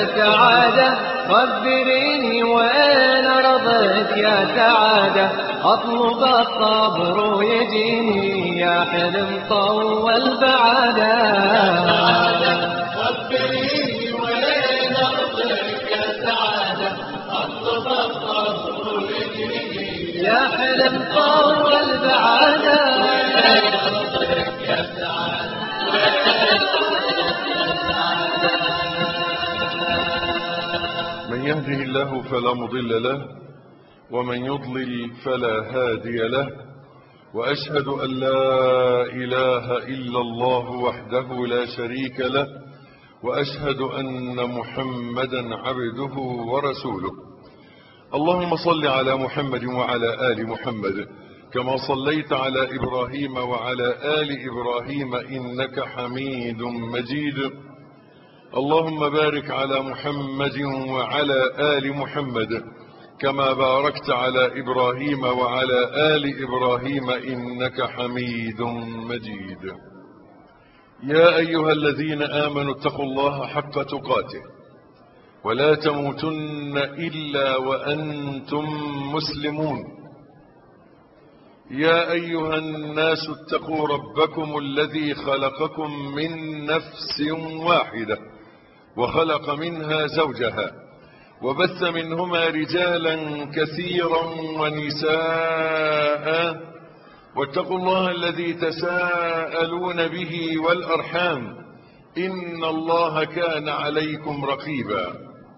يا سعادة خبريني وين أرضك يا سعادة أطلب الصبر ويجيني يا حلم طول بعادة خبريني وين أرضك يا سعادة أطلب الصبر ويجيني يا حلم طول بعادة وين أرضك يا سعادة من يهده الله فلا مضل له ومن يضلل فلا هادي له وأشهد أن لا إله إلا الله وحده لا شريك له وأشهد أن محمدا عبده ورسوله اللهم صل على محمد وعلى آل محمد كما صليت على إبراهيم وعلى آل إبراهيم إنك حميد مجيد اللهم بارك على محمد وعلى آل محمد كما باركت على إبراهيم وعلى آل إبراهيم إنك حميد مجيد يا أيها الذين آمنوا اتقوا الله حق تقاته ولا تموتن إلا وأنتم مسلمون يا أيها الناس اتقوا ربكم الذي خلقكم من نفس واحدة وخلق منها زوجها وبث منهما رجالا كثيرا ونساء واتقوا الله الذي تساءلون به والأرحام إن الله كان عليكم رقيبا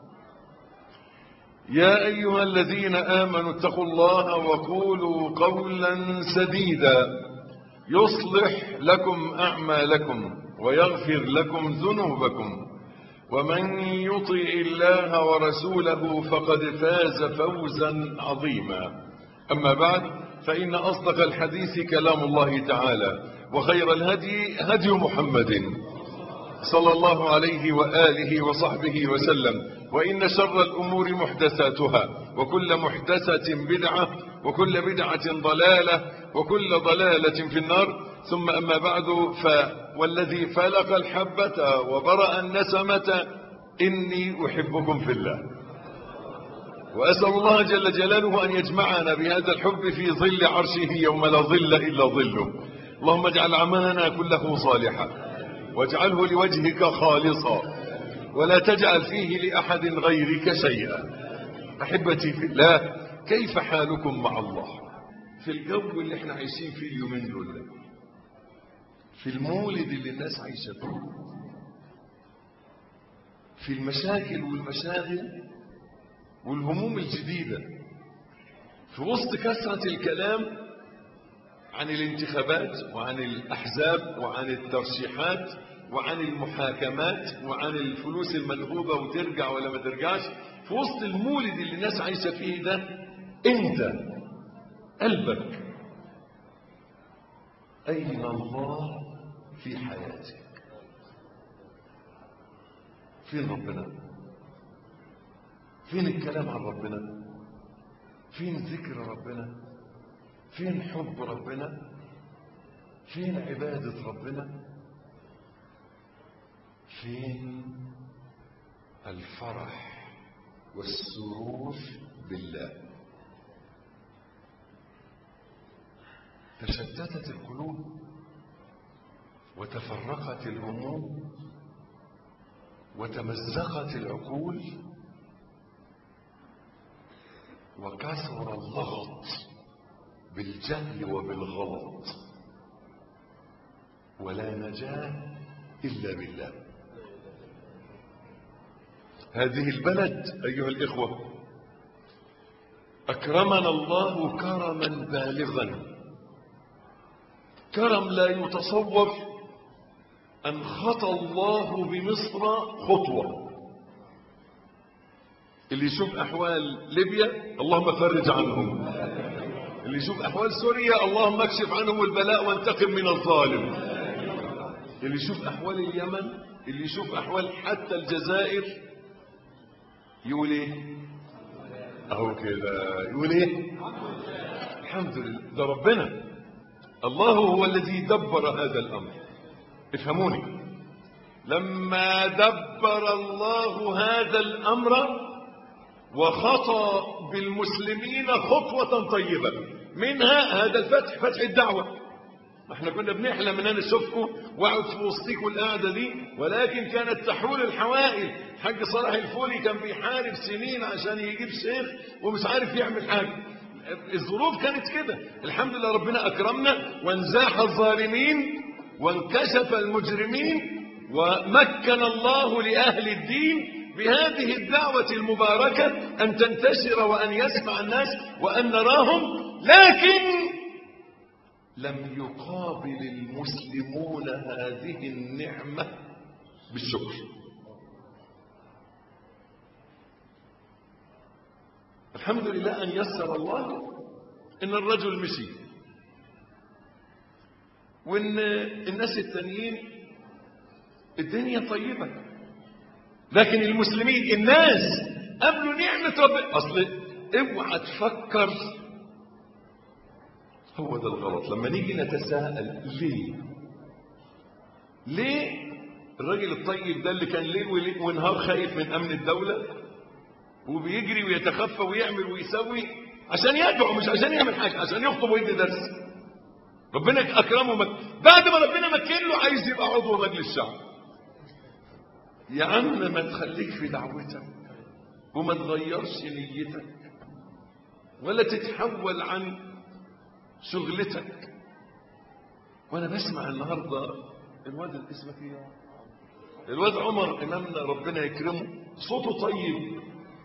يا أيها الذين آمنوا اتقوا الله وقولوا قولا سديدا يصلح لكم أعمالكم ويغفر لكم ذنوبكم ومن يطع الله ورسوله فقد فاز فوزا عظيما أما بعد فإن أصدق الحديث كلام الله تعالى وخير الهدي هدي محمد صلى الله عليه وآله وصحبه وسلم وإن شر الأمور محدثاتها وكل محدثة بدعة وكل بدعة ضلالة وكل ضلالة في النار ثم أما بعد ف والذي فلق الحبة وبرأ النسمة إني أحبكم في الله وأسأل الله جل جلاله أن يجمعنا بهذا الحب في ظل عرشه يوم لا ظل إلا ظله اللهم اجعل عملنا كله صالحا واجعله لوجهك خالصا ولا تجعل فيه لأحد غيرك شيئا أحبتي في الله كيف حالكم مع الله في الجو اللي احنا عايشين فيه اليومين دول في المولد اللي الناس عايشة فيه في المشاكل والمشاغل والهموم الجديدة في وسط كثرة الكلام عن الانتخابات وعن الأحزاب وعن الترشيحات وعن المحاكمات وعن الفلوس المنهوبة وترجع ولا ما ترجعش في وسط المولد اللي الناس عايشة فيه ده انت قلبك أين الله في حياتك فين ربنا فين الكلام عن ربنا فين ذكر ربنا فين حب ربنا فين عبادة ربنا فين الفرح والسرور بالله تشتتت القلوب وتفرقت الهموم وتمزقت العقول وكثر اللغط بالجهل وبالغلط ولا نجاة إلا بالله هذه البلد أيها الإخوة أكرمنا الله كرما بالغا كرم لا يتصور أن خطى الله بمصر خطوة اللي يشوف أحوال ليبيا اللهم فرج عنهم اللي يشوف أحوال سوريا اللهم اكشف عنهم البلاء وانتقم من الظالم اللي يشوف أحوال اليمن اللي يشوف أحوال حتى الجزائر يقول ايه اهو كده يقول ايه الحمد لله ده ربنا الله هو الذي دبر هذا الامر افهموني لما دبر الله هذا الأمر وخطى بالمسلمين خطوة طيبة منها هذا الفتح فتح الدعوة احنا كنا بنحلم ان انا اشوفكم واقعد في وسطيكم القعده دي ولكن كانت تحول الحوائل حاج صلاح الفولي كان بيحارب سنين عشان يجيب شيخ ومش عارف يعمل حاجه الظروف كانت كده الحمد لله ربنا اكرمنا وانزاح الظالمين وانكشف المجرمين ومكن الله لاهل الدين بهذه الدعوه المباركه ان تنتشر وان يسمع الناس وان نراهم لكن لم يقابل المسلمون هذه النعمة بالشكر الحمد لله أن يسر الله إن الرجل مشي وإن الناس التانيين الدنيا طيبة لكن المسلمين الناس قبلوا نعمة ربنا أصل اوعى تفكر هو ده الغلط لما نيجي نتساءل ليه ليه الراجل الطيب ده اللي كان ليل وليل ونهار خايف من امن الدولة وبيجري ويتخفى ويعمل ويسوي عشان يدعو مش عشان يعمل حاجة عشان يخطب ويدي درس ربنا اكرمه مك... بعد ما ربنا مكن له عايز يبقى عضو مجلس الشعب يا عم ما تخليك في دعوتك وما تغيرش نيتك ولا تتحول عن شغلتك وانا بسمع النهارده الواد اللي اسمك ايه الواد عمر امامنا ربنا يكرمه صوته طيب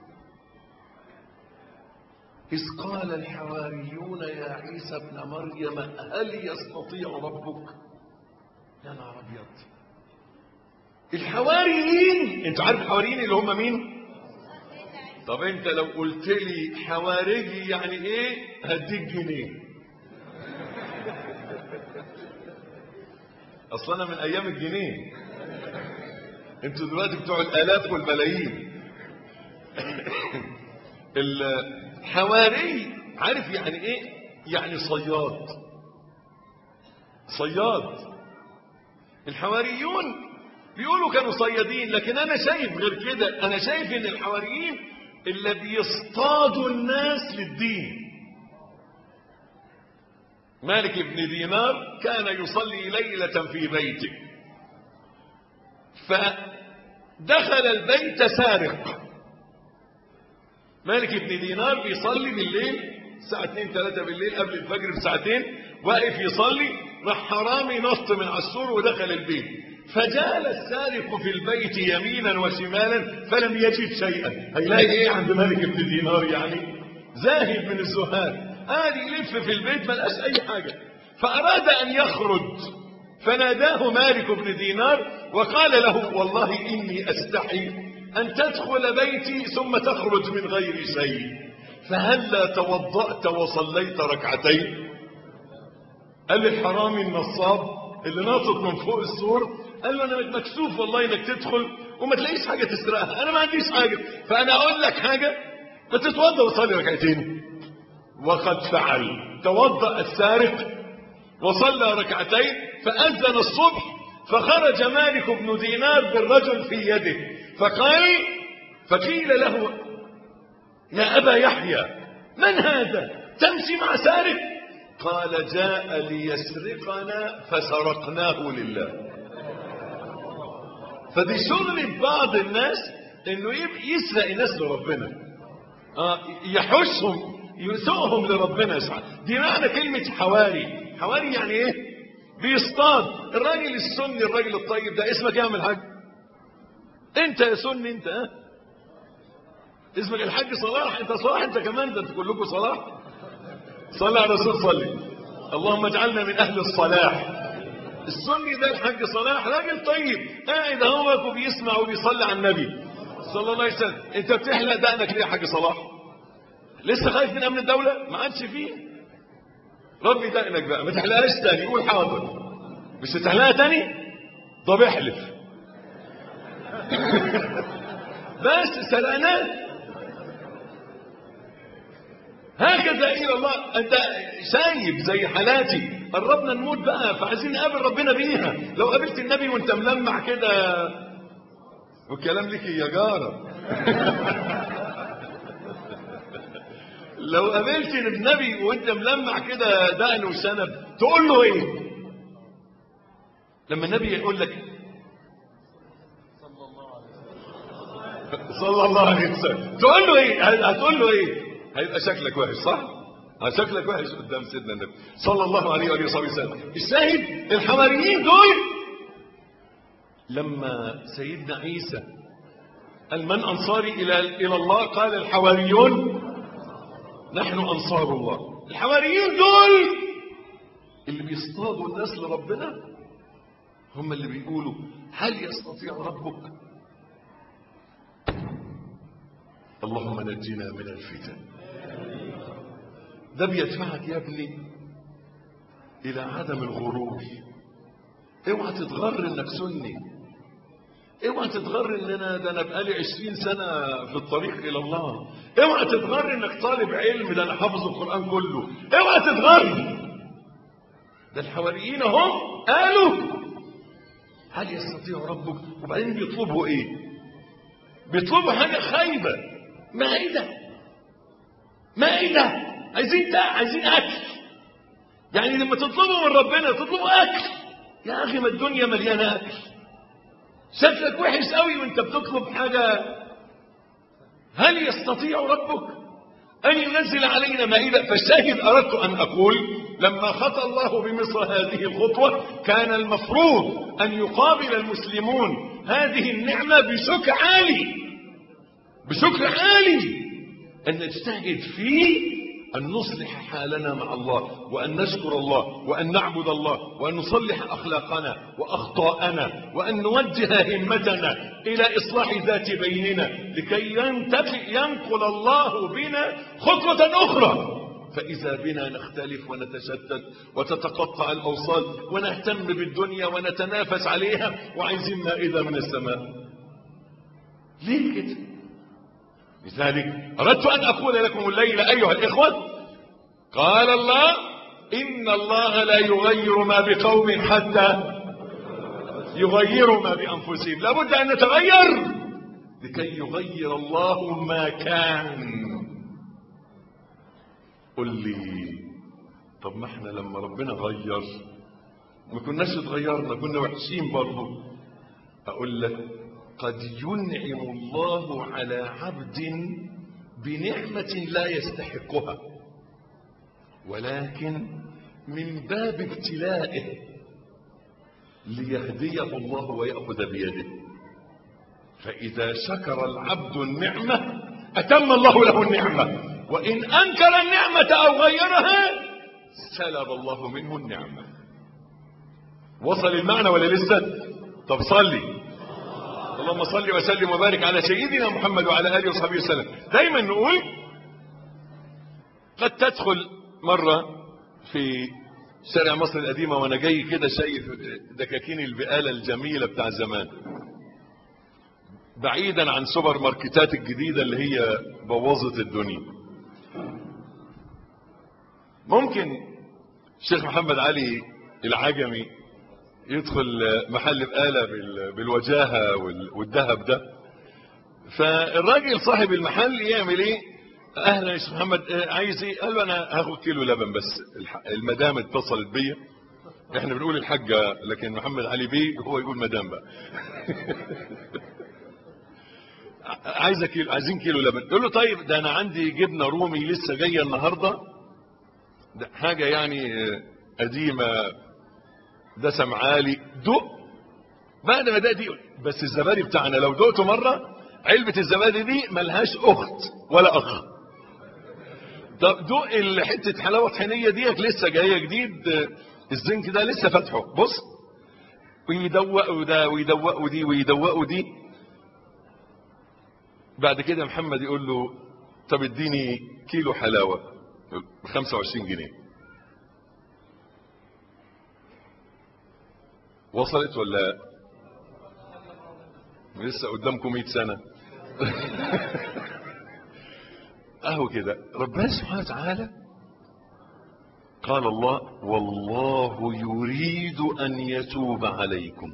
إذ قال الحواريون يا عيسى ابن مريم هل يستطيع ربك يا نهار ابيض الحواريين انت عارف الحواريين اللي هم مين طب انت لو قلت لي حواري يعني ايه هديك جنيه اصل انا من ايام الجنيه انتوا دلوقتي بتوع الالاف والملايين الحواري عارف يعني ايه يعني صياد صياد الحواريون بيقولوا كانوا صيادين لكن انا شايف غير كده انا شايف ان الحواريين اللي بيصطادوا الناس للدين مالك بن دينار كان يصلي ليلة في بيته فدخل البيت سارق مالك بن دينار بيصلي بالليل الساعة 2 3 بالليل قبل الفجر بساعتين واقف يصلي راح حرامي نط من على السور ودخل البيت فجال السارق في البيت يمينا وشمالا فلم يجد شيئا هيلاقي ايه عند مالك بن دينار يعني زاهد من الزهاد قال يلف في البيت ما لقاش اي حاجه فاراد ان يخرج فناداه مالك بن دينار وقال له والله اني استحي ان تدخل بيتي ثم تخرج من غير شيء فهلا توضأت وصليت ركعتين قال الحرامي النصاب اللي ناطط من فوق السور قال له انا مكسوف والله انك تدخل وما تلاقيش حاجه تسرقها انا ما عنديش حاجه فانا اقول لك حاجه ما تتوضا وصلي ركعتين وقد فعل توضا السارق وصلى ركعتين فاذن الصبح فخرج مالك بن دينار بالرجل في يده فقال فقيل له يا ابا يحيى من هذا تمشي مع سارق قال جاء ليسرقنا فسرقناه لله فدي شغلة بعض الناس انه يسرق الناس لربنا آه يحشهم يسوقهم لربنا سبحانه دي معنى كلمة حواري حواري يعني ايه بيصطاد الراجل السني الراجل الطيب ده اسمك ايه يا عم الحاج انت يا سني انت ها اسمك الحاج صلاح انت صلاح انت كمان ده انت كلكم صلاح صلى على الرسول صلي اللهم اجعلنا من اهل الصلاح السني ده الحاج صلاح راجل طيب قاعد اهوك وبيسمع وبيصلي على النبي صلى الله عليه وسلم انت بتحلق دقنك ليه يا حاج صلاح لسه خايف من امن الدوله ما عادش فيه ربي دقنك بقى ما تحلقهاش تاني قول حاضر مش هتحلقها تاني طب احلف بس سرقناه هكذا الى الله انت سايب زي حالاتي قربنا نموت بقى فعايزين نقابل ربنا بيها لو قابلت النبي وانت ملمع كده والكلام لك يا جارة لو قابلت النبي وانت ملمع كده دقن وشنب تقول له ايه لما النبي يقول لك صلى الله عليه وسلم تقول له ايه هتقول له ايه هيبقى شكلك وحش صح شكلك وحش قدام سيدنا النبي صلى الله عليه وآله وصحبه وسلم الشاهد الحواريين دول لما سيدنا عيسى قال من أنصاري إلى إلى الله قال الحواريون نحن أنصار الله الحواريين دول اللي بيصطادوا الناس لربنا هم اللي بيقولوا هل يستطيع ربك اللهم نجنا من الفتن ده بيدفعك يا ابني الى عدم الغرور اوعى تتغر انك سني اوعى تتغر ان انا ده انا بقالي عشرين سنة في الطريق الى الله اوعى تتغر انك طالب علم ده انا حافظ القرآن كله اوعى تتغر ده الحواريين هم قالوا هل يستطيع ربك وبعدين بيطلبوا ايه بيطلبوا حاجة خايبة مائدة مائدة عايزين ده عايزين اكل يعني لما تطلبوا من ربنا تطلبوا اكل يا اخي ما الدنيا مليانه اكل شكلك وحش قوي وانت بتطلب حاجه هل يستطيع ربك ان ينزل علينا مائده فالشاهد اردت ان اقول لما خطى الله بمصر هذه الخطوه كان المفروض ان يقابل المسلمون هذه النعمه بشكر عالي بشكر عالي ان نجتهد في أن نصلح حالنا مع الله وأن نشكر الله وأن نعبد الله وأن نصلح أخلاقنا وأخطاءنا وأن نوجه همتنا إلى إصلاح ذات بيننا لكي ينقل الله بنا خطوة أخرى فإذا بنا نختلف ونتشتت وتتقطع الأوصال ونهتم بالدنيا ونتنافس عليها وعايزين مائدة من السماء ليه كده لذلك أردت أن أقول لكم الليلة أيها الإخوة قال الله إن الله لا يغير ما بقوم حتى يغيروا ما بأنفسهم لابد أن نتغير لكي يغير الله ما كان قل لي طب ما احنا لما ربنا غير ما كناش اتغيرنا كنا وحشين برضه اقول لك قد ينعم الله على عبد بنعمة لا يستحقها ولكن من باب ابتلائه ليهديه الله ويأخذ بيده فإذا شكر العبد النعمة أتم الله له النعمة وإن أنكر النعمة أو غيرها سلب الله منه النعمة وصل المعنى ولا لسه طب صلي اللهم صل وسلم وبارك على سيدنا محمد وعلى اله وصحبه وسلم دايما نقول قد تدخل مرة في شارع مصر القديمة وانا جاي كده شايف دكاكين البقالة الجميلة بتاع زمان بعيدا عن سوبر ماركتات الجديدة اللي هي بوظت الدنيا ممكن الشيخ محمد علي العجمي يدخل محل بقالة بالوجاهة والذهب ده فالراجل صاحب المحل يعمل ايه اهلا يا شيخ محمد عايز ايه قال له انا هاخد كيلو لبن بس المدام اتصلت بيا احنا بنقول الحاجة لكن محمد علي بيه هو يقول مدام بقى عايزه كيلو عايزين كيلو لبن يقول له طيب ده انا عندي جبنه رومي لسه جايه النهارده ده حاجه يعني قديمه دسم عالي دق بعد ما ده دي بس الزبادي بتاعنا لو دقته مرة علبة الزبادي دي ملهاش اخت ولا اخ طب دق حتة حلاوة طحينية ديت لسه جاية جديد الزنك ده لسه فاتحه بص ويدوقوا ده ويدوقوا دي ويدوقوا دي بعد كده محمد يقول له طب اديني كيلو حلاوة ب 25 جنيه وصلت ولا لسه قدامكم 100 سنة اهو كده ربنا سبحانه وتعالى قال الله والله يريد أن يتوب عليكم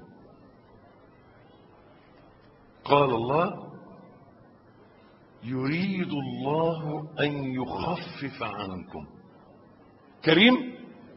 قال الله يريد الله أن يخفف عنكم كريم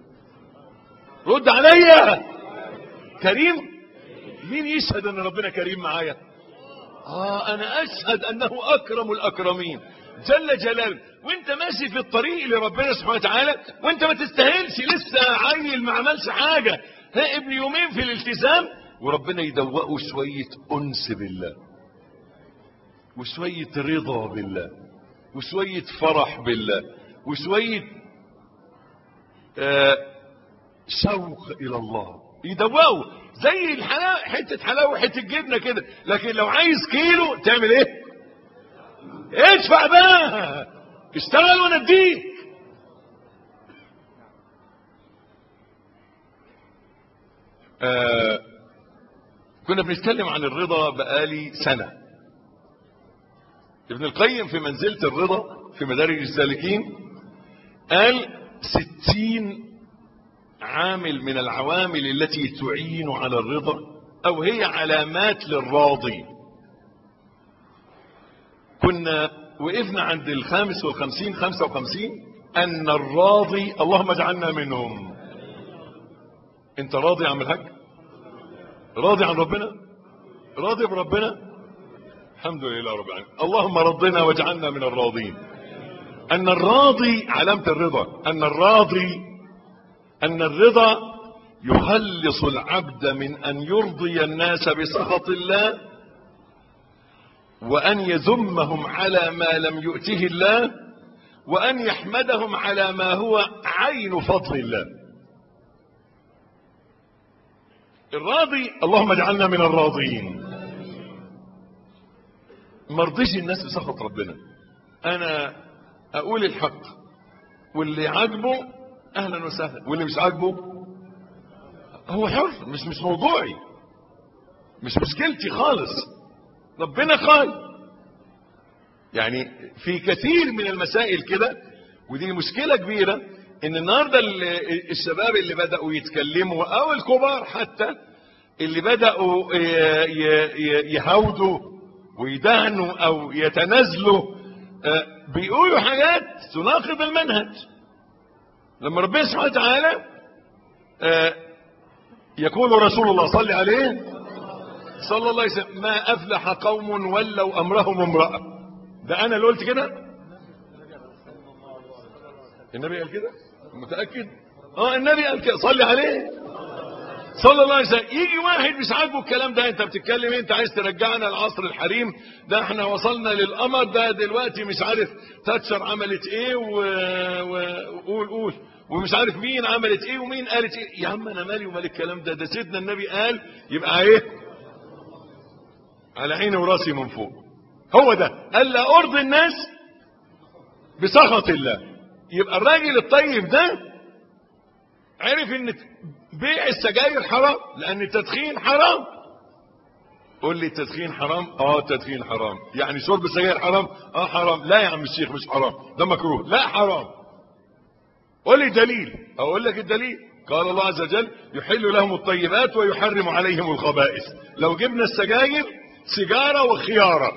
رد عليا كريم مين يشهد ان ربنا كريم معايا اه انا اشهد انه اكرم الاكرمين جل جلاله وانت ماشي في الطريق لربنا سبحانه وتعالى وانت ما تستاهلش لسه عيل ما عملش حاجه ها ابن يومين في الالتزام وربنا يدوقه شويه انس بالله وشويه رضا بالله وشويه فرح بالله وشويه آه شوق الى الله يدوقه زي الحلاوه حته حلاوه وحته جبنه كده لكن لو عايز كيلو تعمل ايه ادفع بقى اشتغل وانا اديك آه كنا بنتكلم عن الرضا بقالي سنة ابن القيم في منزلة الرضا في مدارج السالكين قال ستين عامل من العوامل التي تعين على الرضا او هي علامات للراضي كنا وقفنا عند الخامس والخمسين خمسة وخمسين ان الراضي اللهم اجعلنا منهم انت راضي عن الحاج راضي عن ربنا راضي بربنا الحمد لله رب العالمين اللهم رضنا واجعلنا من الراضين ان الراضي علامة الرضا ان الراضي ان الرضا يخلص العبد من ان يرضي الناس بسخط الله وان يذمهم على ما لم يؤته الله وان يحمدهم على ما هو عين فضل الله الراضي اللهم اجعلنا من الراضين مرضيش الناس بسخط ربنا انا اقول الحق واللي عاجبه اهلا وسهلا واللي مش عاجبه هو حر مش مش موضوعي مش مشكلتي خالص ربنا قال يعني في كثير من المسائل كده ودي مشكلة كبيرة ان النهاردة الشباب اللي بدأوا يتكلموا او الكبار حتى اللي بدأوا يهودوا ويدهنوا او يتنازلوا بيقولوا حاجات تناقض المنهج لما ربنا سبحانه وتعالى يقول رسول الله صلى عليه صلى الله عليه وسلم ما افلح قوم ولوا امرهم امرأة ده انا اللي قلت كده النبي قال كده متأكد اه النبي قال كده صلي عليه صلى الله عليه وسلم يجي واحد مش عاجبه الكلام ده انت بتتكلم انت عايز ترجعنا لعصر الحريم ده احنا وصلنا للقمر ده دلوقتي مش عارف تاتشر عملت ايه وقول قول ومش عارف مين عملت ايه ومين قالت ايه يا عم انا مالي ومال الكلام ده ده سيدنا النبي قال يبقى ايه على عيني وراسي من فوق هو ده الا ارضي الناس بسخط الله يبقى الراجل الطيب ده عرف ان بيع السجاير حرام لان التدخين حرام قول لي التدخين حرام اه التدخين حرام يعني شرب السجاير حرام اه حرام لا يا عم الشيخ مش حرام ده مكروه لا حرام قول لي دليل اقول لك الدليل قال الله عز وجل يحل لهم الطيبات ويحرم عليهم الخبائث لو جبنا السجاير سيجاره وخياره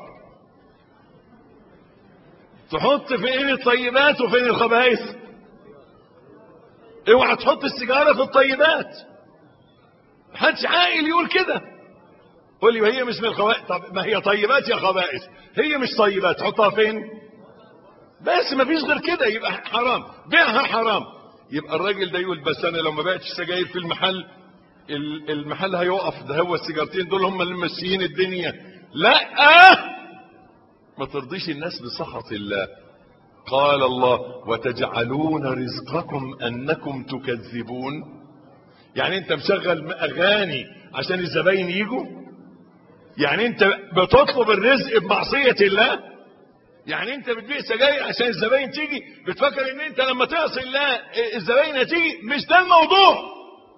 تحط فين الطيبات وفين الخبائث اوعى تحط السيجاره في الطيبات محدش عاقل يقول كده قول لي وهي مش من الخبائث طب ما هي طيبات يا خبائث هي مش طيبات تحطها فين بس ما فيش غير كده يبقى حرام بيعها حرام يبقى الراجل ده يقول بس انا لو ما بعتش سجاير في المحل المحل هيقف ده هو السيجارتين دول هم اللي ماشيين الدنيا لا آه ما ترضيش الناس بسخط الله قال الله وتجعلون رزقكم انكم تكذبون يعني انت مشغل اغاني عشان الزباين يجوا يعني انت بتطلب الرزق بمعصية الله يعني انت بتبيع سجاير عشان الزباين تيجي بتفكر ان انت لما تعصي الله الزباين هتيجي مش ده الموضوع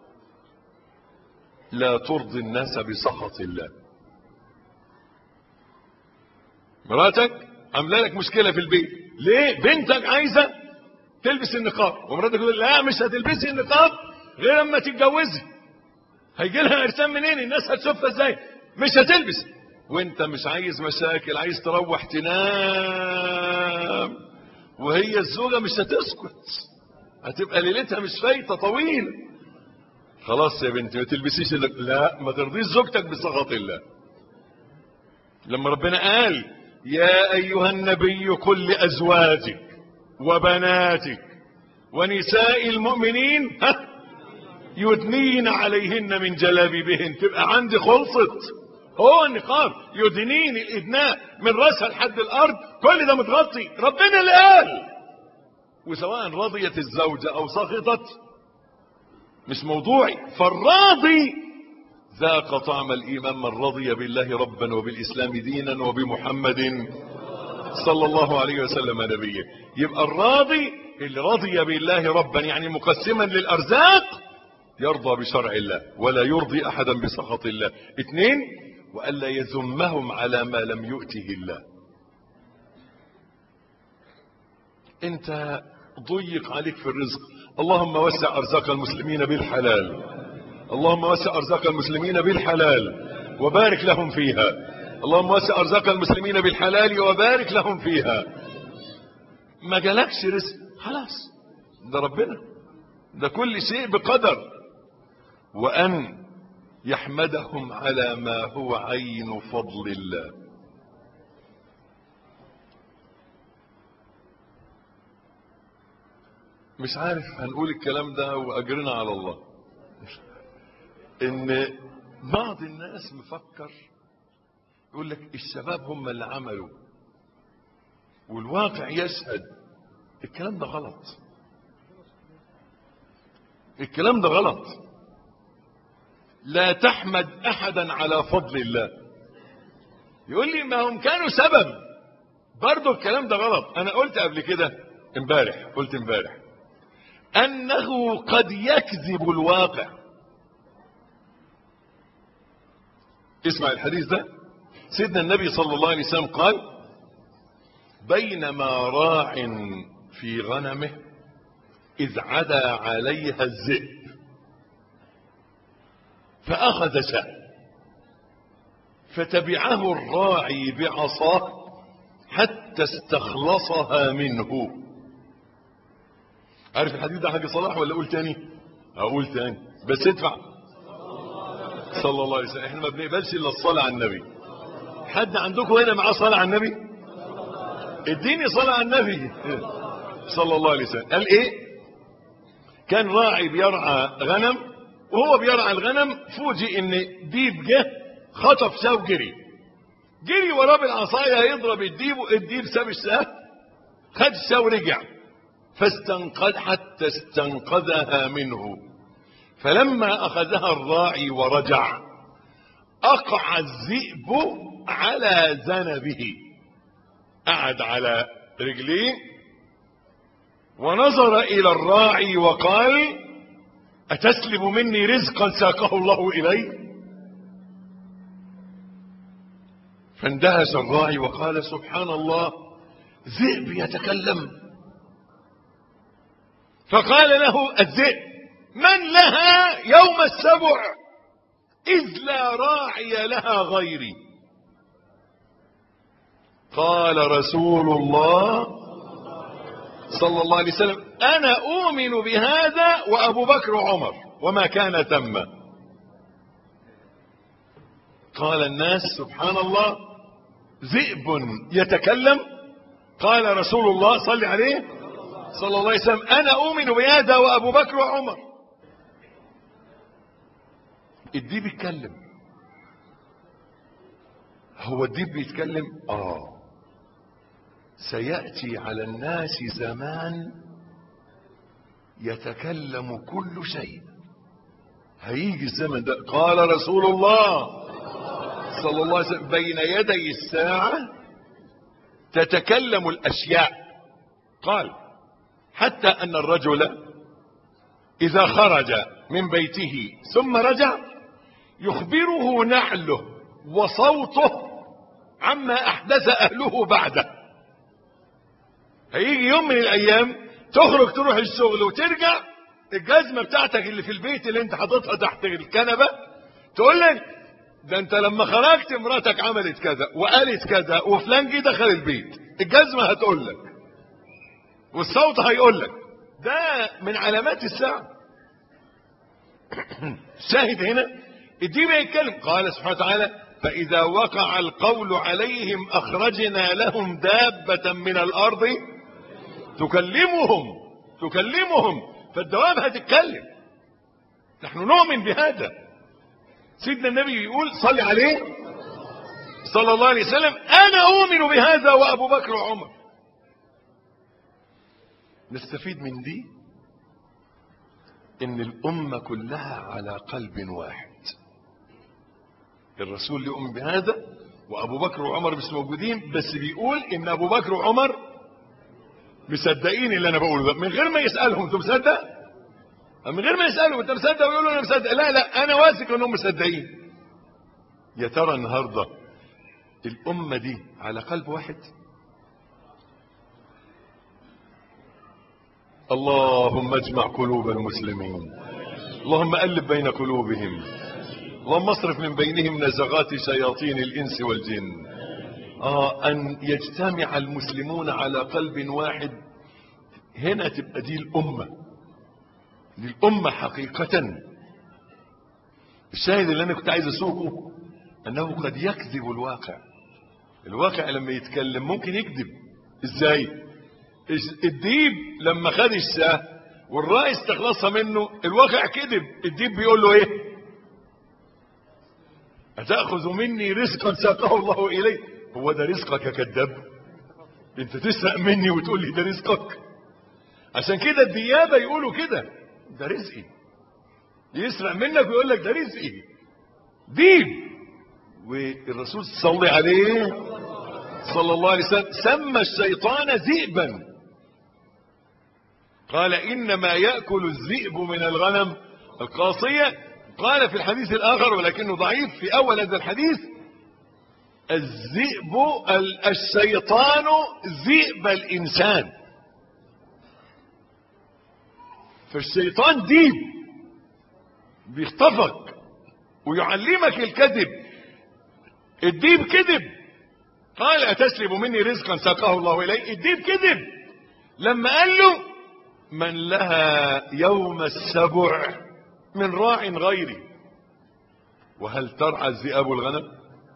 لا ترضي الناس بسخط الله مراتك عامله لك مشكله في البيت ليه بنتك عايزه تلبس النقاب ومراتك تقول لا مش هتلبسي النقاب غير اما تتجوزي هيجي لها ارسام منين الناس هتشوفها ازاي مش هتلبس وانت مش عايز مشاكل عايز تروح تنام وهي الزوجة مش هتسكت هتبقى ليلتها مش فايتة طويل خلاص يا بنتي ما تلبسيش اللي... لا ما ترضيش زوجتك بسخط الله لما ربنا قال يا ايها النبي قل لازواجك وبناتك ونساء المؤمنين ها يدنين عليهن من جلابيبهن تبقى عندي خلصت هو النقاب يدنين الادناء من راسها لحد الارض كل ده متغطي ربنا اللي قال وسواء رضيت الزوجة او سخطت مش موضوعي فالراضي ذاق طعم الايمان من رضي بالله ربا وبالاسلام دينا وبمحمد صلى الله عليه وسلم نبيه يبقى الراضي اللي رضي بالله ربا يعني مقسما للارزاق يرضى بشرع الله ولا يرضي احدا بسخط الله اثنين والا يذمهم على ما لم يؤته الله انت ضيق عليك في الرزق اللهم وسع ارزاق المسلمين بالحلال اللهم وسع ارزاق المسلمين بالحلال وبارك لهم فيها اللهم وسع ارزاق المسلمين بالحلال وبارك لهم فيها ما جالكش رزق خلاص ده ربنا ده كل شيء بقدر وان يحمدهم على ما هو عين فضل الله مش عارف هنقول الكلام ده واجرنا على الله ان بعض الناس مفكر يقول لك الشباب هم اللي عملوا والواقع يشهد الكلام ده غلط الكلام ده غلط لا تحمد احدا على فضل الله يقول لي ما هم كانوا سبب برضه الكلام ده غلط انا قلت قبل كده امبارح قلت امبارح انه قد يكذب الواقع اسمع الحديث ده سيدنا النبي صلى الله عليه وسلم قال بينما راع في غنمه اذ عدا عليها الذئب فاخذ شاة فتبعه الراعي بعصاه حتى استخلصها منه عارف الحديث ده حاجة صلاح ولا اقول تاني اقول تاني بس ادفع صلى الله عليه وسلم احنا ما بنقبلش الا الصلاة على النبي حد عندكم هنا معاه صلاة على النبي اديني صلاة على النبي صلى الله عليه وسلم قال ايه كان راعي بيرعى غنم وهو بيرعى الغنم فوجئ ان ديب جه خطف شاه وجري جري وراه بالعصايه هيضرب الديب الديب ساب الشاه خد الشاه ورجع فاستنقذ حتى استنقذها منه فلما اخذها الراعي ورجع اقع الذئب على ذنبه قعد على رجليه ونظر الى الراعي وقال اتسلب مني رزقا ساقه الله الي فاندهش الراعي وقال سبحان الله ذئب يتكلم فقال له الذئب من لها يوم السبع اذ لا راعي لها غيري قال رسول الله صلى الله عليه وسلم انا اؤمن بهذا وابو بكر وعمر وما كان تم قال الناس سبحان الله ذئب يتكلم قال رسول الله صلى عليه صلى الله عليه وسلم انا اؤمن بهذا وابو بكر وعمر الديب يتكلم هو الديب بيتكلم اه سيأتي على الناس زمان يتكلم كل شيء هيجي الزمن ده قال رسول الله صلى الله عليه وسلم بين يدي الساعة تتكلم الأشياء قال حتى أن الرجل إذا خرج من بيته ثم رجع يخبره نعله وصوته عما أحدث أهله بعده هيجي يوم من الأيام تخرج تروح الشغل وترجع الجزمه بتاعتك اللي في البيت اللي انت حاططها تحت الكنبه تقول لك ده انت لما خرجت مراتك عملت كذا وقالت كذا وفلان جه دخل البيت الجزمه هتقول لك والصوت هيقول لك ده من علامات الساعه شاهد هنا الدين يتكلم قال سبحانه وتعالى فإذا وقع القول عليهم أخرجنا لهم دابة من الأرض تكلمهم تكلمهم فالدواب هتتكلم نحن نؤمن بهذا سيدنا النبي يقول صلي عليه صلى الله عليه وسلم أنا أؤمن بهذا وأبو بكر وعمر نستفيد من دي ان الامة كلها على قلب واحد الرسول يؤمن بهذا وابو بكر وعمر مش موجودين بس بيقول ان ابو بكر وعمر مصدقين اللي انا بقوله ده من غير ما يسالهم انت مصدق من غير ما يسالهم انت مصدق ويقولوا انا مصدق لا لا انا واثق انهم مصدقين يا ترى النهارده الامه دي على قلب واحد اللهم اجمع قلوب المسلمين اللهم ألف بين قلوبهم اللهم اصرف من بينهم نزغات شياطين الإنس والجن آه أن يجتمع المسلمون على قلب واحد هنا تبقى دي الأمة دي الأمة حقيقة الشاهد اللي أنا كنت عايز أسوقه أنه قد يكذب الواقع الواقع لما يتكلم ممكن يكذب إزاي الديب لما خد الشاه والراعي استخلصها منه الواقع كذب الديب بيقول له ايه أتأخذ مني رزقا ساقه الله إلي هو ده رزقك يا كذاب انت تسرق مني وتقول لي ده رزقك عشان كده الديابة يقولوا كده ده رزقي يسرق منك ويقول لك ده رزقي ديب والرسول صلى عليه صلى الله عليه وسلم سمى الشيطان ذئبا قال إنما يأكل الذئب من الغنم القاصية قال في الحديث الآخر ولكنه ضعيف في أول هذا الحديث الذئب الشيطان ذئب الإنسان فالشيطان ديب بيخطفك ويعلمك الكذب الديب كذب قال أتسلب مني رزقا ساقه الله إلي الديب كذب لما قال له من لها يوم السبع من راع غيري وهل ترعى الذئاب الغنم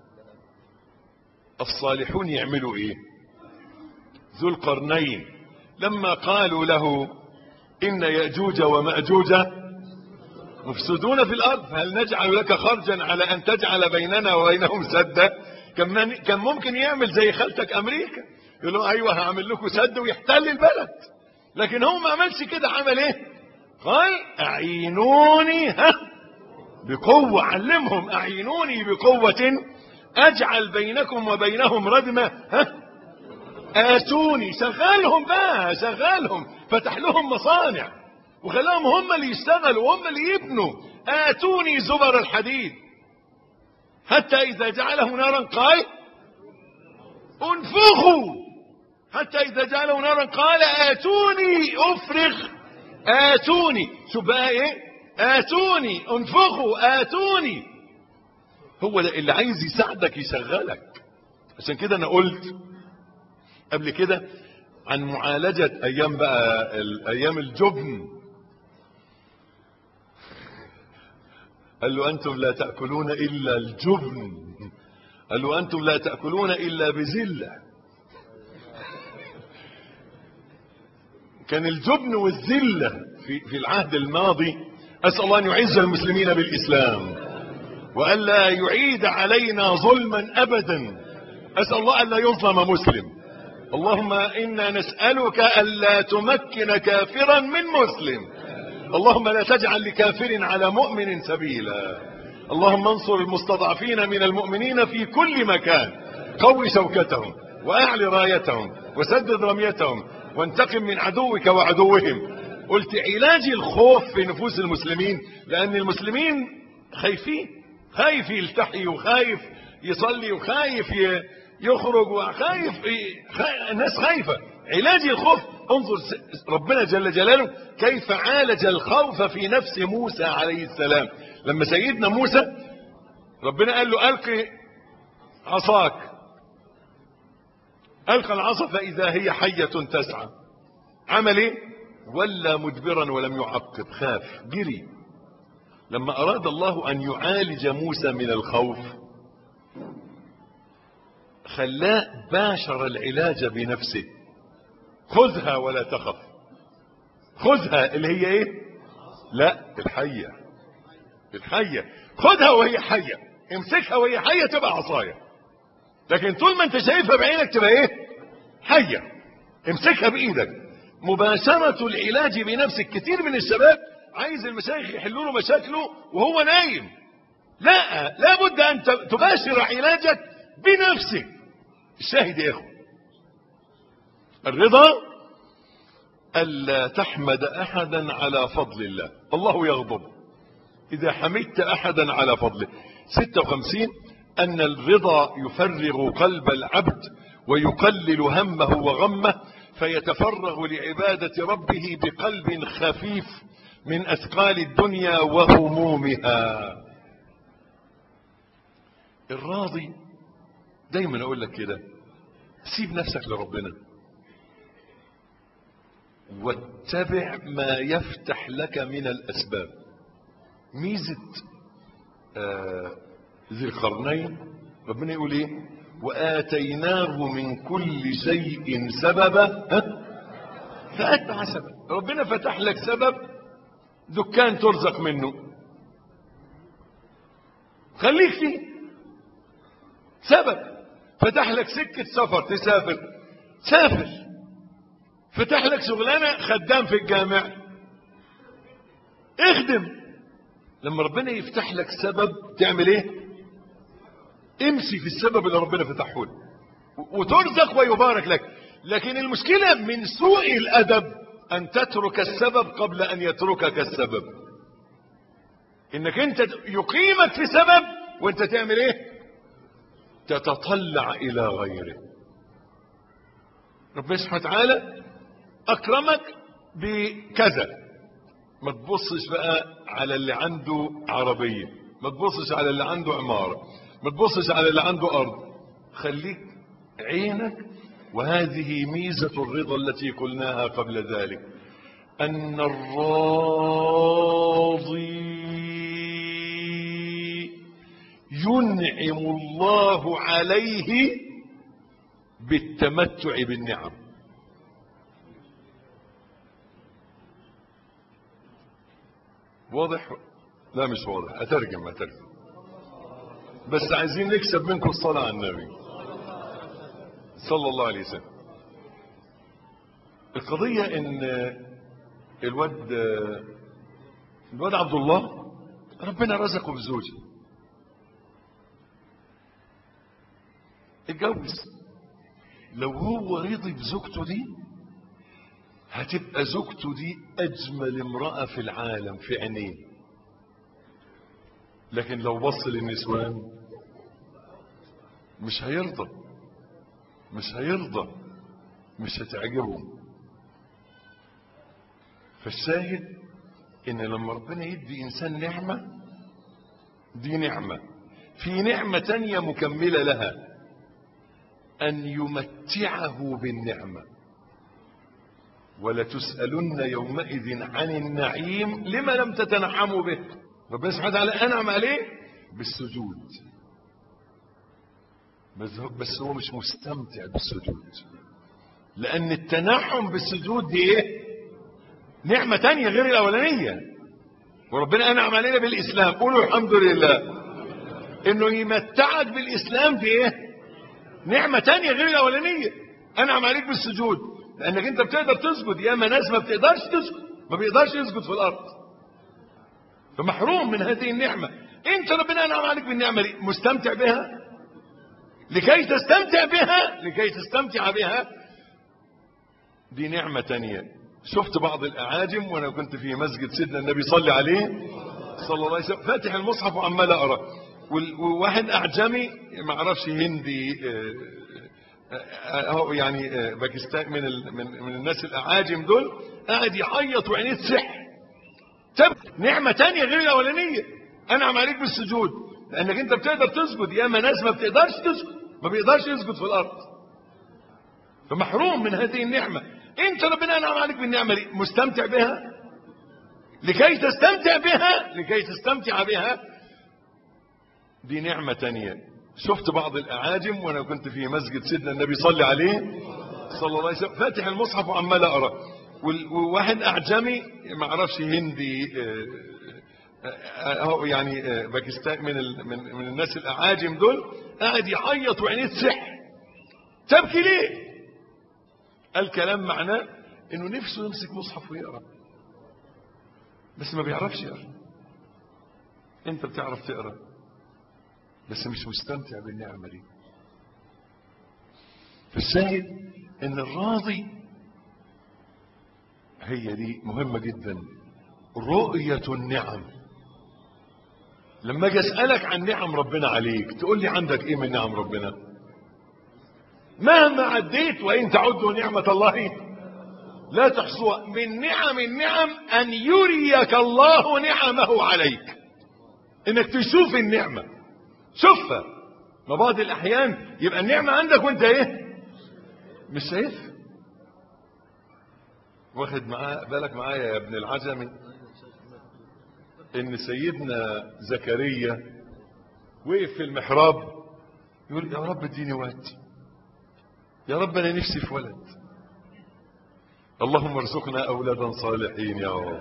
الصالحون يعملوا ايه ذو القرنين لما قالوا له ان يأجوج ومأجوج مفسدون في الارض فهل نجعل لك خرجا على ان تجعل بيننا وبينهم سدا كان كان ممكن يعمل زي خالتك امريكا يقول لهم ايوه هعمل لكم سد ويحتل البلد لكن هو ما عملش كده عمل ايه قال اعينوني ها بقوة علمهم اعينوني بقوة اجعل بينكم وبينهم ردمة ها اتوني شغلهم بقى شغلهم فتح لهم مصانع وخلاهم هم اللي يشتغلوا وهم اللي يبنوا اتوني زبر الحديد حتى اذا جعله نارا قال انفخوا حتى اذا جعله نارا قال اتوني افرغ اتوني شو بقى ايه اتوني انفخوا اتوني هو ده اللي عايز يساعدك يشغلك عشان كده انا قلت قبل كده عن معالجة ايام بقى ايام الجبن قال له انتم لا تأكلون الا الجبن قال له انتم لا تأكلون الا بذلة كان الجبن والذلة في, في العهد الماضي اسأل الله ان يعز المسلمين بالاسلام والا يعيد علينا ظلما ابدا اسأل الله الا يظلم مسلم اللهم انا نسألك الا تمكن كافرا من مسلم اللهم لا تجعل لكافر على مؤمن سبيلا اللهم انصر المستضعفين من المؤمنين في كل مكان قوي شوكتهم واعل رايتهم وسدد رميتهم وانتقم من عدوك وعدوهم قلت علاج الخوف في نفوس المسلمين لان المسلمين خايفين خايف يلتحي وخايف يصلي وخايف يخرج وخايف الناس خايفة علاج الخوف انظر س- ربنا جل جلاله كيف عالج الخوف في نفس موسى عليه السلام لما سيدنا موسى ربنا قال له ألقي عصاك ألقى العصا فإذا هي حية تسعى عمل ايه ولا مدبرا ولم يعقب خاف جري لما أراد الله أن يعالج موسى من الخوف خلاه باشر العلاج بنفسه خذها ولا تخف خذها اللي هي ايه لا الحية الحية خذها وهي حية امسكها وهي حية تبقى عصاية لكن طول ما انت شايفها بعينك تبقى ايه حية امسكها بايدك مباشرة العلاج بنفسك كتير من الشباب عايز المشايخ يحلوا له مشاكله وهو نايم لا لابد ان تباشر علاجك بنفسك الشاهد يا اخو الرضا ألا تحمد أحدا على فضل الله الله يغضب إذا حمدت أحدا على فضله 56 أن الرضا يفرغ قلب العبد ويقلل همه وغمه فيتفرغ لعبادة ربه بقلب خفيف من أثقال الدنيا وهمومها الراضي دايما أقول لك كده سيب نفسك لربنا واتبع ما يفتح لك من الأسباب ميزة آه ذي القرنين ربنا يقول ايه وآتيناه من كل شيء سببا ها؟ فأتبع سبب ربنا فتح لك سبب دكان ترزق منه خليك فيه سبب فتح لك سكة سفر تسافر سافر فتح لك شغلانة خدام في الجامع اخدم لما ربنا يفتح لك سبب تعمل ايه امشي في السبب اللي ربنا فتحه لك وترزق ويبارك لك لكن المشكلة من سوء الأدب أن تترك السبب قبل أن يتركك السبب إنك أنت يقيمك في سبب وأنت تعمل إيه تتطلع إلى غيره ربنا سبحانه وتعالى أكرمك بكذا ما تبصش بقى على اللي عنده عربية ما تبصش على اللي عنده عمارة ما تبصش على اللي عنده أرض خليك عينك وهذه ميزة الرضا التي قلناها قبل ذلك أن الراضي ينعم الله عليه بالتمتع بالنعم واضح لا مش واضح اترجم اترجم بس عايزين نكسب منكم الصلاة على النبي صلى الله عليه وسلم القضية ان الواد الواد عبد الله ربنا رزقه بزوجة اتجوز لو هو رضي بزوجته دي هتبقى زوجته دي اجمل امرأة في العالم في عينيه لكن لو بص للنسوان مش هيرضى مش هيرضى مش هتعجبهم فالشاهد ان لما ربنا يدي انسان نعمة دي نعمة في نعمة تانية مكملة لها ان يمتعه بالنعمة ولتسألن يومئذ عن النعيم لما لم تتنعموا به ربنا سبحانه وتعالى انعم عليه بالسجود بس هو, بس هو مش مستمتع بالسجود لان التنعم بالسجود دي ايه نعمة تانية غير الاولانية وربنا انعم علينا بالاسلام قولوا الحمد لله انه يمتعك بالاسلام دي ايه نعمة تانية غير الاولانية انعم عليك بالسجود لانك انت بتقدر تسجد يا اما ناس ما بتقدرش تسجد ما بيقدرش يسجد في الارض فمحروم من هذه النعمة انت ربنا انعم عليك بالنعمة دي مستمتع بها لكي تستمتع بها لكي تستمتع بها دي نعمة تانية شفت بعض الاعاجم وانا كنت في مسجد سيدنا النبي صلى عليه صلى الله عليه وسلم فاتح المصحف وعمال اقرا وواحد اعجمي ما اعرفش هندي اهو يعني باكستان من ال... من من الناس الاعاجم دول قاعد يعيط وعينيه تسح طب نعمه تانية غير الاولانيه انعم عليك بالسجود لانك انت بتقدر تسجد ياما ناس ما بتقدرش تسجد ما بيقدرش يسجد في الارض فمحروم من هذه النعمه انت ربنا انعم عليك بالنعمه دي مستمتع بها لكي تستمتع بها لكي تستمتع بها دي نعمه تانية شفت بعض الاعاجم وانا كنت في مسجد سيدنا النبي صلى عليه صلى الله عليه وسلم فاتح المصحف وعمال اقرا وواحد اعجمي ما اعرفش هندي اهو يعني باكستان من ال... من من الناس الاعاجم دول قاعد يعيط وعينيه تسح تبكي ليه قال كلام معناه انه نفسه يمسك مصحف ويقرا بس ما بيعرفش يقرا انت بتعرف تقرا بس مش مستمتع بالنعمه دي فالشاهد ان الراضي هي دي مهمه جدا رؤيه النعم لما اجي اسالك عن نعم ربنا عليك تقول لي عندك ايه من نعم ربنا مهما عديت وان تعدوا نعمه الله لا تحصوها من نعم النعم ان يريك الله نعمه عليك انك تشوف النعمه شوفها ما بعض الاحيان يبقى النعمه عندك وانت ايه مش شايفها واخد معاه بالك معايا يا ابن العجمي ان سيدنا زكريا وقف في المحراب يقول يا رب اديني ولد يا رب انا نفسي في ولد اللهم ارزقنا اولادا صالحين يا رب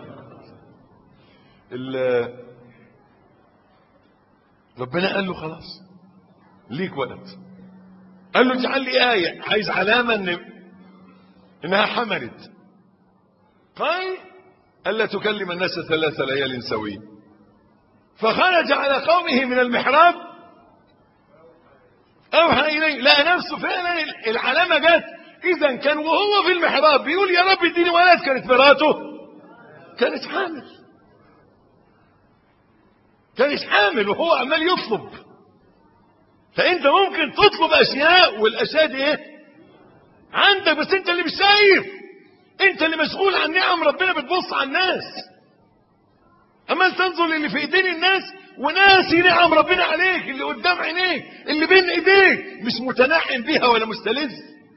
ربنا قال له خلاص ليك ولد قال له اجعل لي آية عايز علامة ان انها حملت قال ألا تكلم الناس ثلاث ليال سويا فخرج على قومه من المحراب أوحى إليه لقى نفسه فعلا العلامة جت إذا كان وهو في المحراب بيقول يا رب اديني ولد كانت مراته كانت حامل كانت حامل وهو عمال يطلب فأنت ممكن تطلب أشياء والأشياء دي إيه؟ عندك بس أنت اللي مش شايف انت اللي مسؤول عن نعم ربنا بتبص على الناس عمال تنظر للي في ايدين الناس وناسي نعم ربنا عليك اللي قدام عينيك اللي بين ايديك مش متنعم بيها ولا مستلذ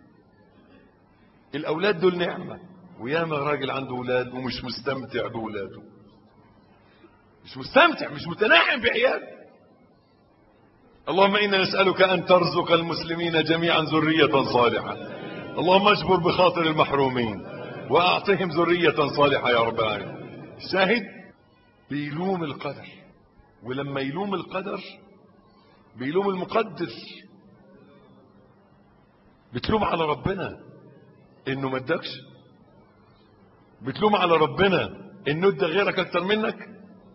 الاولاد دول نعمه وياما راجل عنده اولاد ومش مستمتع باولاده مش مستمتع مش متنعم بعياله اللهم انا نسالك ان ترزق المسلمين جميعا ذريه صالحه اللهم اجبر بخاطر المحرومين واعطهم ذرية صالحة يا رب العالمين الشاهد بيلوم القدر ولما يلوم القدر بيلوم المقدر بتلوم على ربنا انه ما ادكش بتلوم على ربنا انه ادى غيرك اكتر منك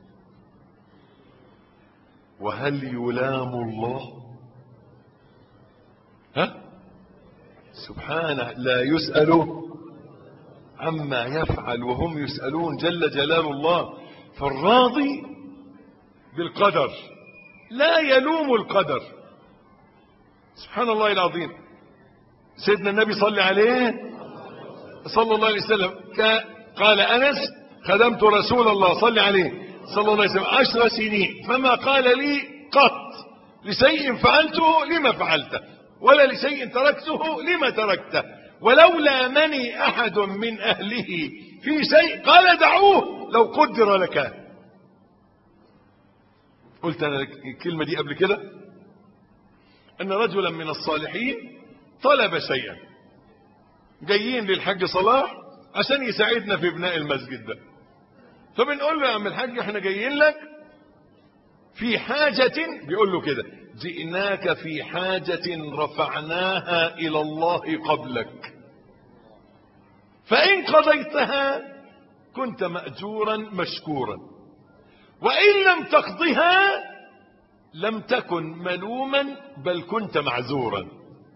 وهل يلام الله ها سبحانه لا يسأل عما يفعل وهم يسألون جل جلال الله فالراضي بالقدر لا يلوم القدر سبحان الله العظيم سيدنا النبي صلى عليه صلى الله عليه وسلم قال أنس خدمت رسول الله صلى عليه صلى الله عليه وسلم عشر سنين فما قال لي قط لشيء فعلته لما فعلته ولا لشيء تركته لما تركته ولولا مني أحد من أهله في شيء قال دعوه لو قدر لك قلت أنا الكلمة دي قبل كده أن رجلا من الصالحين طلب شيئا جايين للحاج صلاح عشان يساعدنا في بناء المسجد ده فبنقول له يا عم الحاج احنا جايين لك في حاجة بيقول له كده جئناك في حاجة رفعناها إلى الله قبلك فإن قضيتها كنت مأجورا مشكورا وإن لم تقضها لم تكن ملوما بل كنت معذورا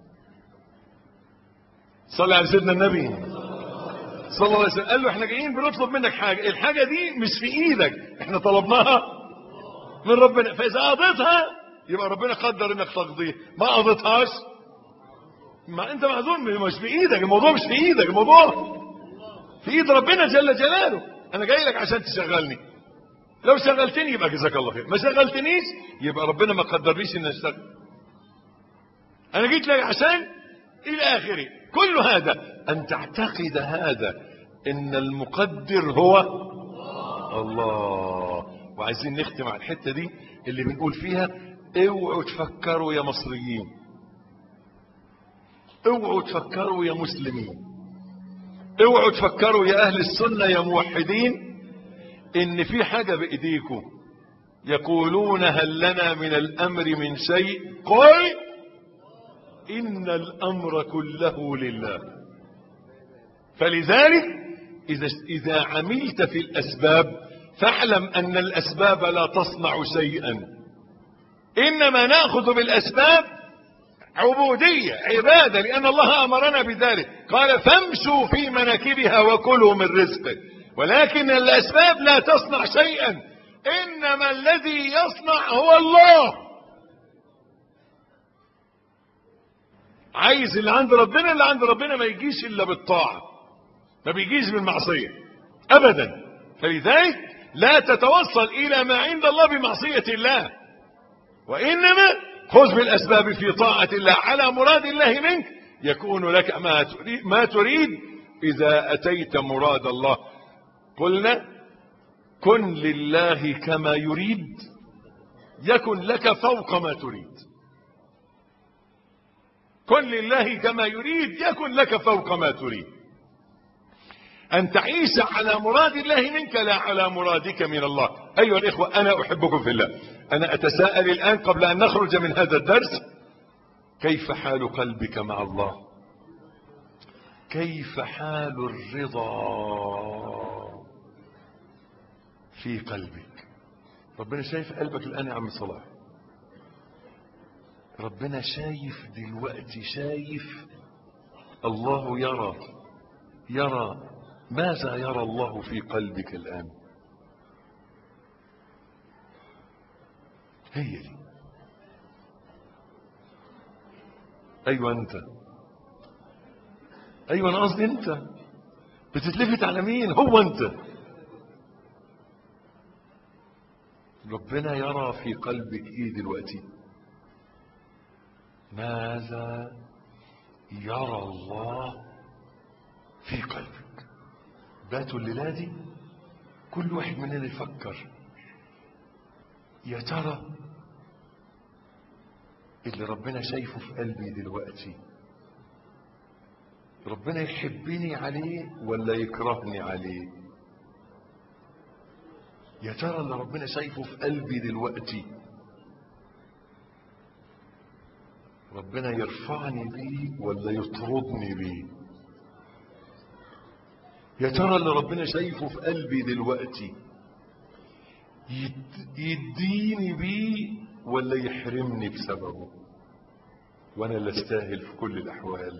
صلى على سيدنا النبي صلى الله عليه وسلم قال له احنا جايين بنطلب منك حاجة الحاجة دي مش في ايدك احنا طلبناها من ربنا فاذا قضيتها يبقى ربنا قدر انك تقضيها ما قضيتهاش ما انت معذور مش في ايدك الموضوع مش في ايدك الموضوع في ايد ربنا جل جلاله انا جاي لك عشان تشغلني لو شغلتني يبقى جزاك الله خير ما شغلتنيش يبقى ربنا ما قدرليش ان اشتغل انا جيت لك عشان الى اخره كل هذا ان تعتقد هذا ان المقدر هو الله وعايزين نختم على الحته دي اللي بنقول فيها اوعوا تفكروا يا مصريين اوعوا تفكروا يا مسلمين اوعوا تفكروا يا اهل السنه يا موحدين ان في حاجه بايديكم يقولون هل لنا من الامر من شيء قل ان الامر كله لله فلذلك اذا اذا عملت في الاسباب فاعلم ان الاسباب لا تصنع شيئا انما ناخذ بالاسباب عبوديه عباده لان الله امرنا بذلك قال فامشوا في مناكبها وكلوا من رزقه ولكن الاسباب لا تصنع شيئا انما الذي يصنع هو الله عايز اللي عند ربنا اللي عند ربنا ما يجيش الا بالطاعه ما بيجيش بالمعصيه ابدا فلذلك لا تتوصل الى ما عند الله بمعصيه الله وانما خذ بالاسباب في طاعه الله على مراد الله منك يكون لك ما تريد, ما تريد اذا اتيت مراد الله قلنا كن لله كما يريد يكن لك فوق ما تريد كن لله كما يريد يكن لك فوق ما تريد أن تعيش على مراد الله منك لا على مرادك من الله أيها الإخوة أنا أحبكم في الله أنا أتساءل الآن قبل أن نخرج من هذا الدرس كيف حال قلبك مع الله كيف حال الرضا في قلبك ربنا شايف قلبك الآن يا عم صلاح ربنا شايف دلوقتي شايف الله يرى يرى ماذا يرى الله في قلبك الآن هي دي أيوة أنت أيوة أنا قصدي أنت بتتلفت على مين هو أنت ربنا يرى في قلبك إيه دلوقتي ماذا يرى الله في قلبك باتوا الليلة دي كل واحد مننا يفكر يا ترى اللي ربنا شايفه في قلبي دلوقتي ربنا يحبني عليه ولا يكرهني عليه يا ترى اللي ربنا شايفه في قلبي دلوقتي ربنا يرفعني بيه ولا يطردني بيه يا ترى اللي ربنا شايفه في قلبي دلوقتي يديني بيه ولا يحرمني بسببه وانا اللي استاهل في كل الاحوال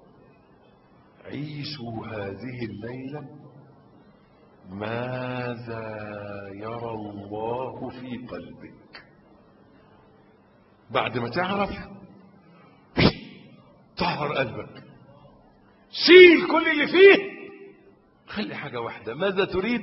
عيشوا هذه الليله ماذا يرى الله في قلبك بعد ما تعرف طهر قلبك شيل كل اللي فيه خلي حاجة واحدة ماذا تريد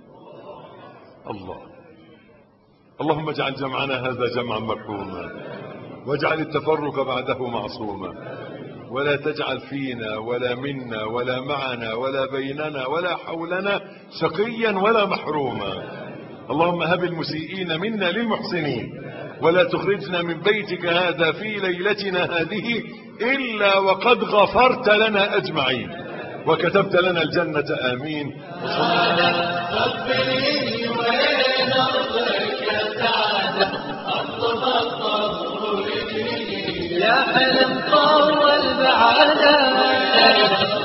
الله اللهم اجعل جمعنا هذا جمعا مرحوما واجعل التفرق بعده معصوما ولا تجعل فينا ولا منا ولا معنا ولا بيننا ولا حولنا شقيا ولا محروما اللهم هب المسيئين منا للمحسنين ولا تخرجنا من بيتك هذا في ليلتنا هذه إلا وقد غفرت لنا أجمعين وكتبت لنا الجنة آمين ربي وين أرضك يا سعادة أطلب الطهر يا حلم طول بعادة